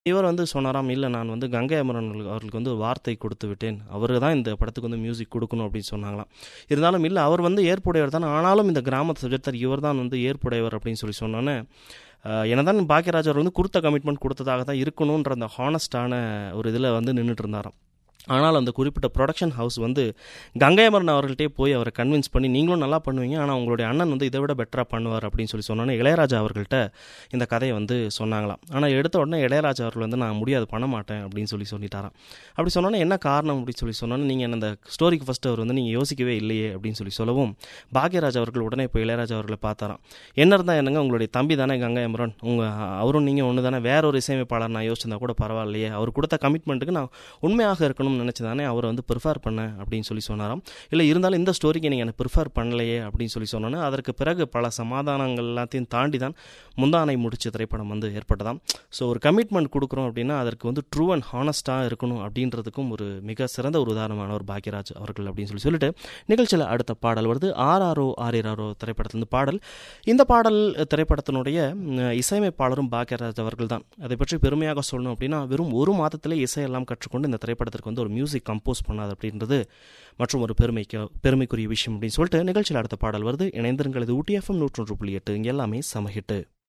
இவர் வந்து சொன்னாராம் இல்லை நான் வந்து கங்கை அமரன் அவர்களுக்கு அவர்களுக்கு வந்து ஒரு வார்த்தை கொடுத்து விட்டேன் அவர் தான் இந்த படத்துக்கு வந்து மியூசிக் கொடுக்கணும் அப்படின்னு சொன்னாங்களாம் இருந்தாலும் இல்லை அவர் வந்து ஏற்புடையவர் தான் ஆனாலும் இந்த கிராமத்தை சப்ஜெக்டர் இவர் தான் வந்து ஏற்புடையவர் அப்படின்னு சொல்லி சொன்னோன்னே என்னதான் பாக்கியராஜ் அவர் வந்து கொடுத்த கமிட்மெண்ட் கொடுத்ததாக தான் இருக்கணுன்ற அந்த ஹானஸ்டான ஒரு இதில் வந்து நின்றுட்டு இருந்தாராம் ஆனால் அந்த குறிப்பிட்ட ப்ரொடக்ஷன் ஹவுஸ் வந்து கங்கை அமரன் அவர்கள்ட்டே போய் அவரை கன்வின்ஸ் பண்ணி நீங்களும் நல்லா பண்ணுவீங்க ஆனால் உங்களுடைய அண்ணன் வந்து இதை விட பெட்டராக பண்ணுவார் அப்படின்னு சொல்லி சொன்னோன்னே இளையராஜா அவர்கள்ட்ட இந்த கதையை வந்து சொன்னாங்களாம் ஆனால் எடுத்த உடனே இளையராஜா அவர்கள் வந்து நான் முடியாது பண்ண மாட்டேன் அப்படின்னு சொல்லி சொல்லிட்டாராம் அப்படி சொன்னோன்னே என்ன காரணம் அப்படின்னு சொல்லி சொன்னோன்னே நீங்கள் அந்த ஸ்டோரிக்கு ஃபஸ்ட்டு அவர் வந்து நீங்கள் யோசிக்கவே இல்லையே அப்படின்னு சொல்லி சொல்லவும் பாக்யராஜ் அவர்கள் உடனே இப்போ இளையராஜா அவர்களை பார்த்தாராம் என்ன இருந்தால் என்னங்க உங்களுடைய தம்பி தானே கங்கை அமரன் உங்கள் அவரும் நீங்கள் ஒன்று தானே வேற ஒரு இசையமைப்பாளர் நான் யோசிச்சிருந்தா கூட பரவாயில்லையே அவர் கொடுத்த கமிட்மெண்ட்டுக்கு நான் உண்மையாக இருக்கணும் பண்ணணும்னு நினச்சி தானே அவரை வந்து ப்ரிஃபர் பண்ணேன் அப்படின்னு சொல்லி சொன்னாராம் இல்லை இருந்தாலும் இந்த ஸ்டோரிக்கு நீங்கள் எனக்கு ப்ரிஃபர் பண்ணலையே அப்படின்னு சொல்லி சொன்னோன்னே அதற்கு பிறகு பல சமாதானங்கள் எல்லாத்தையும் தாண்டி தான் முந்தானை முடிச்ச திரைப்படம் வந்து ஏற்பட்டதாம் ஸோ ஒரு கமிட்மெண்ட் கொடுக்குறோம் அப்படின்னா அதற்கு வந்து ட்ரூ அண்ட் ஹானஸ்ட்டாக இருக்கணும் அப்படின்றதுக்கும் ஒரு மிக சிறந்த ஒரு உதாரணமானவர் பாக்யராஜ் அவர்கள் அப்படின்னு சொல்லி சொல்லிட்டு நிகழ்ச்சியில் அடுத்த பாடல் வருது ஆர்ஆர்ஓ ஆரிராரோ திரைப்படத்திலிருந்து பாடல் இந்த பாடல் திரைப்படத்தினுடைய இசையமைப்பாளரும் பாக்யராஜ் அவர்கள் தான் அதை பற்றி பெருமையாக சொல்லணும் அப்படின்னா வெறும் ஒரு மாதத்திலே இசையெல்லாம் கற்றுக்கொண்டு இந்த திரைப்படத்திற்கு வந்து ஒரு மியூசிக் கம்போஸ் பண்ணாது அப்படின்றது மற்றும் ஒரு பெருமைக்கு பெருமைக்குரிய விஷயம் அப்படின்னு சொல்லிட்டு நிகழ்ச்சியில் அடுத்த பாடல் வருது இணைந்திருங்கள் இது ஊட்டி எஃப்எம் நூற்றொன்று புள்ளி எட்டு இங்கே எல்லாமே சமஹிட்டு